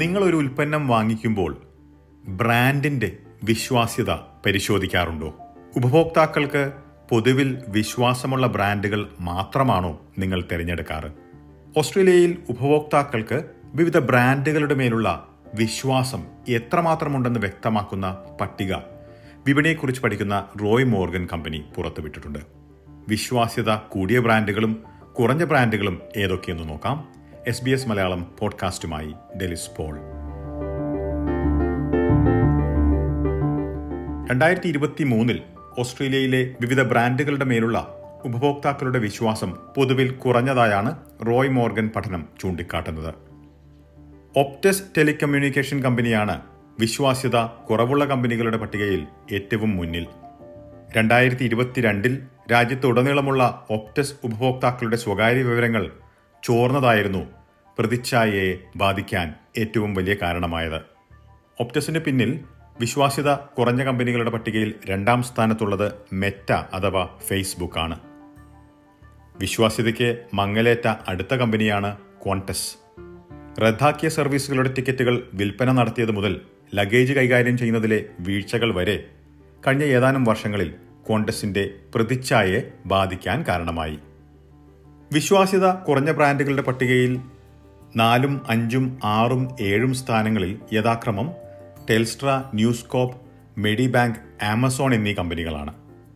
നിങ്ങളൊരു ഉൽപ്പന്നം വാങ്ങിക്കുമ്പോൾ ബ്രാൻഡിന്റെ വിശ്വാസ്യത പരിശോധിക്കാറുണ്ടോ ഉപഭോക്താക്കൾക്ക് പൊതുവിൽ വിശ്വാസമുള്ള ബ്രാൻഡുകൾ മാത്രമാണോ നിങ്ങൾ തിരഞ്ഞെടുക്കാറ് ഓസ്ട്രേലിയയിൽ ഉപഭോക്താക്കൾക്ക് വിവിധ ബ്രാൻഡുകളുടെ മേലുള്ള വിശ്വാസം എത്രമാത്രമുണ്ടെന്ന് വ്യക്തമാക്കുന്ന പട്ടിക വിപണിയെക്കുറിച്ച് പഠിക്കുന്ന റോയ് മോർഗൻ കമ്പനി പുറത്തുവിട്ടിട്ടുണ്ട് വിശ്വാസ്യത കൂടിയ ബ്രാൻഡുകളും കുറഞ്ഞ ബ്രാൻഡുകളും ഏതൊക്കെയെന്ന് നോക്കാം എസ് ബി എസ് മലയാളം പോഡ്കാസ്റ്റുമായി ഡെലിസ് പോൾ രണ്ടായിരത്തി ഇരുപത്തി മൂന്നിൽ ഓസ്ട്രേലിയയിലെ വിവിധ ബ്രാൻഡുകളുടെ മേലുള്ള ഉപഭോക്താക്കളുടെ വിശ്വാസം പൊതുവിൽ കുറഞ്ഞതായാണ് റോയ് മോർഗൻ പഠനം ചൂണ്ടിക്കാട്ടുന്നത് ഒപ്റ്റസ് ടെലികമ്മ്യൂണിക്കേഷൻ കമ്പനിയാണ് വിശ്വാസ്യത കുറവുള്ള കമ്പനികളുടെ പട്ടികയിൽ ഏറ്റവും മുന്നിൽ രണ്ടായിരത്തി ഇരുപത്തിരണ്ടിൽ രാജ്യത്തുടനീളമുള്ള ഒപ്റ്റസ് ഉപഭോക്താക്കളുടെ സ്വകാര്യ വിവരങ്ങൾ ചോർന്നതായിരുന്നു പ്രതിച്ഛായയെ ബാധിക്കാൻ ഏറ്റവും വലിയ കാരണമായത് ഒപ്റ്റസിന് പിന്നിൽ വിശ്വാസ്യത കുറഞ്ഞ കമ്പനികളുടെ പട്ടികയിൽ രണ്ടാം സ്ഥാനത്തുള്ളത് മെറ്റ അഥവാ ഫേസ്ബുക്ക് ആണ് വിശ്വാസ്യതയ്ക്ക് മങ്ങലേറ്റ അടുത്ത കമ്പനിയാണ് ക്വാണ്ടസ് റദ്ദാക്കിയ സർവീസുകളുടെ ടിക്കറ്റുകൾ വിൽപ്പന നടത്തിയത് മുതൽ ലഗേജ് കൈകാര്യം ചെയ്യുന്നതിലെ വീഴ്ചകൾ വരെ കഴിഞ്ഞ ഏതാനും വർഷങ്ങളിൽ ക്വാണ്ടസിന്റെ പ്രതിച്ഛായയെ ബാധിക്കാൻ കാരണമായി വിശ്വാസ്യത കുറഞ്ഞ ബ്രാൻഡുകളുടെ പട്ടികയിൽ നാലും അഞ്ചും ആറും ഏഴും സ്ഥാനങ്ങളിൽ യഥാക്രമം Telstra News Corp Medibank Amazon എന്നീ കമ്പനികളാണ്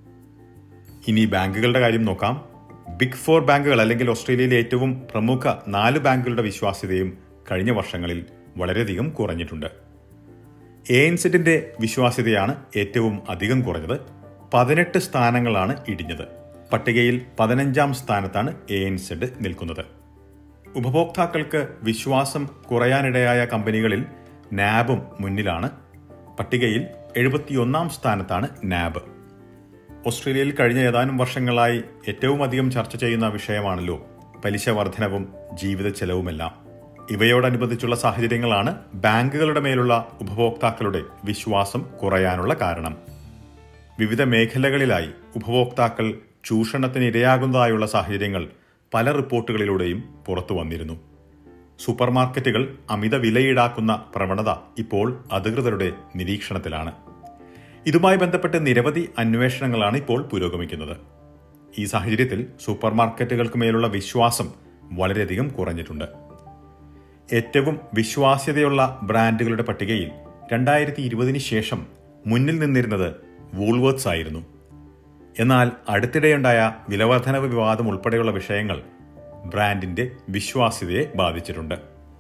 ഇനി ബാങ്കുകളുടെ കാര്യം നോക്കാം ബിഗ് ഫോർ ബാങ്കുകൾ അല്ലെങ്കിൽ ഓസ്ട്രേലിയയിലെ ഏറ്റവും പ്രമുഖ നാല് ബാങ്കുകളുടെ വിശ്വാസ്യതയും കഴിഞ്ഞ വർഷങ്ങളിൽ വളരെയധികം കുറഞ്ഞിട്ടുണ്ട് എ എൻ സെറ്റിന്റെ വിശ്വാസ്യതയാണ് ഏറ്റവും അധികം കുറഞ്ഞത് പതിനെട്ട് സ്ഥാനങ്ങളാണ് ഇടിഞ്ഞത് പട്ടികയിൽ പതിനഞ്ചാം സ്ഥാനത്താണ് എ എൻ സെഡ് നിൽക്കുന്നത് ഉപഭോക്താക്കൾക്ക് വിശ്വാസം കുറയാനിടയായ കമ്പനികളിൽ നാബും മുന്നിലാണ് പട്ടികയിൽ എഴുപത്തിയൊന്നാം സ്ഥാനത്താണ് നാബ് ഓസ്ട്രേലിയയിൽ കഴിഞ്ഞ ഏതാനും വർഷങ്ങളായി ഏറ്റവും അധികം ചർച്ച ചെയ്യുന്ന വിഷയമാണല്ലോ പലിശ വർധനവും ജീവിത ചെലവുമെല്ലാം ഇവയോടനുബന്ധിച്ചുള്ള സാഹചര്യങ്ങളാണ് ബാങ്കുകളുടെ മേലുള്ള ഉപഭോക്താക്കളുടെ വിശ്വാസം കുറയാനുള്ള കാരണം വിവിധ മേഖലകളിലായി ഉപഭോക്താക്കൾ ചൂഷണത്തിന് ഇരയാകുന്നതായുള്ള സാഹചര്യങ്ങൾ പല റിപ്പോർട്ടുകളിലൂടെയും പുറത്തു വന്നിരുന്നു സൂപ്പർ മാർക്കറ്റുകൾ അമിത വിലയിടാക്കുന്ന പ്രവണത ഇപ്പോൾ അധികൃതരുടെ നിരീക്ഷണത്തിലാണ് ഇതുമായി ബന്ധപ്പെട്ട് നിരവധി അന്വേഷണങ്ങളാണ് ഇപ്പോൾ പുരോഗമിക്കുന്നത് ഈ സാഹചര്യത്തിൽ സൂപ്പർ മാർക്കറ്റുകൾക്ക് മേലുള്ള വിശ്വാസം വളരെയധികം കുറഞ്ഞിട്ടുണ്ട് ഏറ്റവും വിശ്വാസ്യതയുള്ള ബ്രാൻഡുകളുടെ പട്ടികയിൽ രണ്ടായിരത്തി ഇരുപതിന് ശേഷം മുന്നിൽ നിന്നിരുന്നത് വൂൾവേർട്സ് ആയിരുന്നു എന്നാൽ അടുത്തിടെയുണ്ടായ വിലവർധനവ് വിവാദം ഉൾപ്പെടെയുള്ള വിഷയങ്ങൾ ബ്രാൻഡിന്റെ വിശ്വാസ്യതയെ ബാധിച്ചിട്ടുണ്ട്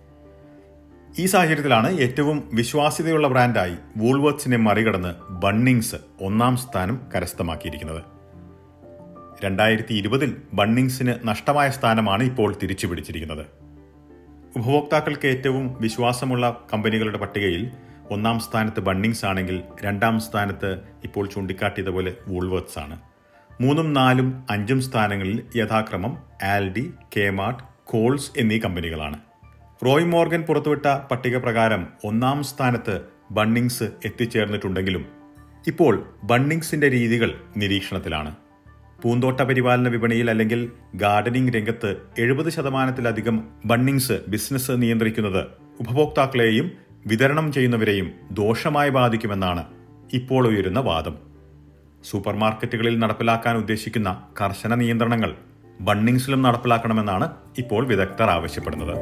ഈ സാഹചര്യത്തിലാണ് ഏറ്റവും വിശ്വാസ്യതയുള്ള ബ്രാൻഡായി വൂൾവേർട്സിനെ മറികടന്ന് ബണ്ണിങ്സ് ഒന്നാം സ്ഥാനം കരസ്ഥമാക്കിയിരിക്കുന്നത് രണ്ടായിരത്തി ഇരുപതിൽ ബണ്ണിങ്സിന് നഷ്ടമായ സ്ഥാനമാണ് ഇപ്പോൾ തിരിച്ചു പിടിച്ചിരിക്കുന്നത് ഉപഭോക്താക്കൾക്ക് ഏറ്റവും വിശ്വാസമുള്ള കമ്പനികളുടെ പട്ടികയിൽ ഒന്നാം സ്ഥാനത്ത് ബണ്ണിങ്സ് ആണെങ്കിൽ രണ്ടാം സ്ഥാനത്ത് ഇപ്പോൾ ചൂണ്ടിക്കാട്ടിയതുപോലെ വൂൾവേർട്സ് ആണ് മൂന്നും നാലും അഞ്ചും സ്ഥാനങ്ങളിൽ യഥാക്രമം ആൽഡി കേമാർട്ട് കോൾസ് എന്നീ കമ്പനികളാണ് റോയ് മോർഗൻ പുറത്തുവിട്ട പട്ടിക പ്രകാരം ഒന്നാം സ്ഥാനത്ത് ബണ്ണിങ്സ് എത്തിച്ചേർന്നിട്ടുണ്ടെങ്കിലും ഇപ്പോൾ ബണ്ണിങ്സിന്റെ രീതികൾ നിരീക്ഷണത്തിലാണ് പൂന്തോട്ട പരിപാലന വിപണിയിൽ അല്ലെങ്കിൽ ഗാർഡനിംഗ് രംഗത്ത് എഴുപത് ശതമാനത്തിലധികം ബണ്ണിങ്സ് ബിസിനസ് നിയന്ത്രിക്കുന്നത് ഉപഭോക്താക്കളെയും വിതരണം ചെയ്യുന്നവരെയും ദോഷമായി ബാധിക്കുമെന്നാണ് ഇപ്പോൾ ഉയരുന്ന വാദം സൂപ്പർ മാർക്കറ്റുകളിൽ നടപ്പിലാക്കാൻ ഉദ്ദേശിക്കുന്ന കർശന നിയന്ത്രണങ്ങൾ ബണ്ണിങ്സിലും നടപ്പിലാക്കണമെന്നാണ് ഇപ്പോൾ വിദഗ്ധർ ആവശ്യപ്പെടുന്നത്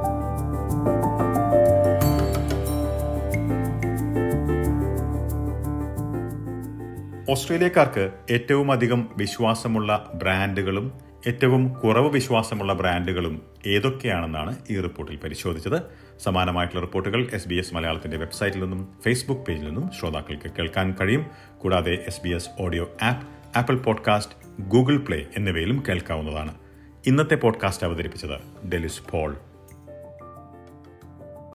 ഓസ്ട്രേലിയക്കാർക്ക് ഏറ്റവും അധികം വിശ്വാസമുള്ള ബ്രാൻഡുകളും ഏറ്റവും കുറവ് വിശ്വാസമുള്ള ബ്രാൻഡുകളും ഏതൊക്കെയാണെന്നാണ് ഈ റിപ്പോർട്ടിൽ പരിശോധിച്ചത് സമാനമായിട്ടുള്ള റിപ്പോർട്ടുകൾ എസ് ബി എസ് മലയാളത്തിന്റെ വെബ്സൈറ്റിൽ നിന്നും ഫേസ്ബുക്ക് പേജിൽ നിന്നും ശ്രോതാക്കൾക്ക് കേൾക്കാൻ കഴിയും കൂടാതെ S B S audio app Apple podcast Google Play എന്നിവയിലും കേൾക്കാവുന്നതാണ് ഇന്നത്തെ പോഡ്കാസ്റ്റ് അവതരിപ്പിച്ചത് ഡെലിസ് പോൾ